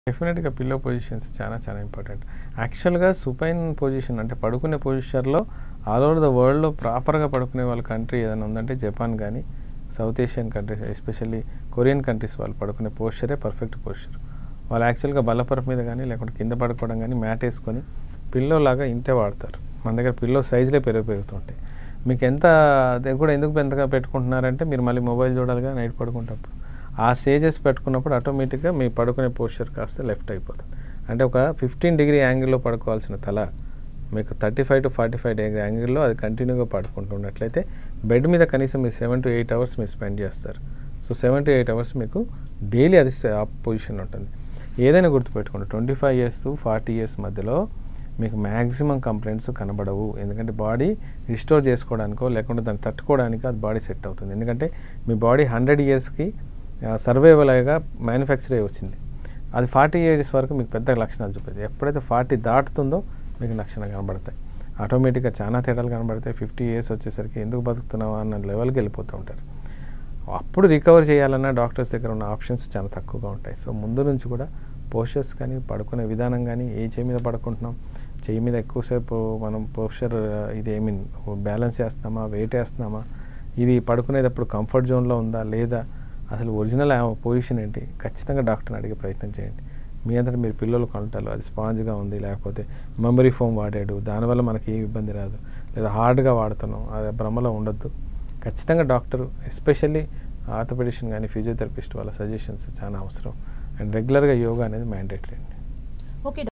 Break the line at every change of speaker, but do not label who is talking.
డెఫినెట్గా pillow positions చాలా చాలా ఇంపార్టెంట్ యాక్చువల్గా సుపైన్ పొజిషన్ అంటే పడుకునే పొజిషన్లో ఆల్ ఓవర్ ద వరల్డ్లో ప్రాపర్గా పడుకునే వాళ్ళ కంట్రీ ఏదైనా ఉందంటే జపాన్ కానీ south Asian countries especially Korean countries వాళ్ళు పడుకునే పోస్చరే పర్ఫెక్ట్ పోస్చర్ వాళ్ళు యాక్చువల్గా బల్లపరపు మీద కానీ లేకుంటే కింద పడుకోవడం కానీ మ్యాట్ వేసుకొని పిల్లో లాగా ఇంతే వాడతారు మన దగ్గర పిల్లో సైజులే పెరుగు పెరుగుతుంటాయి మీకు ఎంత అది కూడా ఎందుకు ఎంతగా పెట్టుకుంటున్నారంటే మీరు మళ్ళీ మొబైల్ చూడాలిగా నైట్ పడుకునేటప్పుడు ఆ స్టేజెస్ పెట్టుకున్నప్పుడు ఆటోమేటిక్గా మీ పడుకునే పోస్చర్ కాస్త లెఫ్ట్ అయిపోతుంది అంటే ఒక ఫిఫ్టీన్ డిగ్రీ యాంగిల్లో పడుకోవాల్సిన తల మీకు thirty five to forty five degree యాంగిల్లో అది కంటిన్యూగా పడుకుంటున్నట్లయితే బెడ్ మీద కనీసం మీరు సెవెన్ టు ఎయిట్ అవర్స్ మీరు స్పెండ్ చేస్తారు so seven to eight hours మీకు డైలీ అది ఆ పొజిషన్ ఉంటుంది ఏదైనా గుర్తుపెట్టుకోండి twenty five years to forty years మధ్యలో మీకు మ్యాక్సిమం కంప్లైంట్స్ కనబడవు ఎందుకంటే బాడీ రిస్టోర్ చేసుకోవడానికో లేకుంటే దాన్ని తట్టుకోవడానికి అది బాడీ సెట్ అవుతుంది ఎందుకంటే మీ బాడీ హండ్రెడ్ ఇయర్స్కి సర్వైవల్గా మ్యానుఫ్యాక్చర్ అయ్యి వచ్చింది అది ఫార్టీ ఇయర్స్ వరకు మీకు పెద్ద లక్షణాలు చూపిస్తుంది ఎప్పుడైతే ఫార్టీ దాటుతుందో మీకు లక్షణాలు కనబడతాయి ఆటోమేటిక్గా చాలా తేడాలు కనబడతాయి ఫిఫ్టీ ఇయర్స్ వచ్చేసరికి ఎందుకు బతుకుతున్నావా అన్న లెవెల్కి వెళ్ళిపోతూ ఉంటారు అప్పుడు రికవర్ చేయాలన్న డాక్టర్స్ దగ్గర ఉన్న ఆప్షన్స్ చాలా తక్కువగా ఉంటాయి సో ముందు నుంచి కూడా పోస్చర్స్ కానీ పడుకునే విధానం కానీ ఏ చేయి మీద పడుకుంటున్నాం చేయి మీద ఎక్కువసేపు మనం పోస్చర్ ఇది ఐ మీన్ బ్యాలెన్స్ చేస్తున్నామా వెయిట్ వేస్తున్నామా ఇది పడుకునేటప్పుడు కంఫర్ట్ జోన్లో ఉందా లేదా అసలు ఒరిజినల్ పొజిషన్ ఏంటి ఖచ్చితంగా డాక్టర్ని అడిగే ప్రయత్నం చేయండి మీ అంతటా మీరు పిల్లలు కొంటారు అది స్పాంజ్గా ఉంది లేకపోతే మెమరీ ఫోమ్ వాడాడు దానివల్ల మనకి ఏ ఇబ్బంది రాదు లేదా హార్డ్గా వాడుతున్నాం అది భ్రమలో ఉండొద్దు ఖచ్చితంగా డాక్టర్ ఎస్పెషల్లీ ఆర్థోపెడిషన్ కానీ ఫిజియోథెరపిస్ట్ వాళ్ళ సజెషన్స్ చాలా అవసరం అండ్ రెగ్యులర్గా యోగా అనేది మ్యాండేటరీ అండి
ఓకే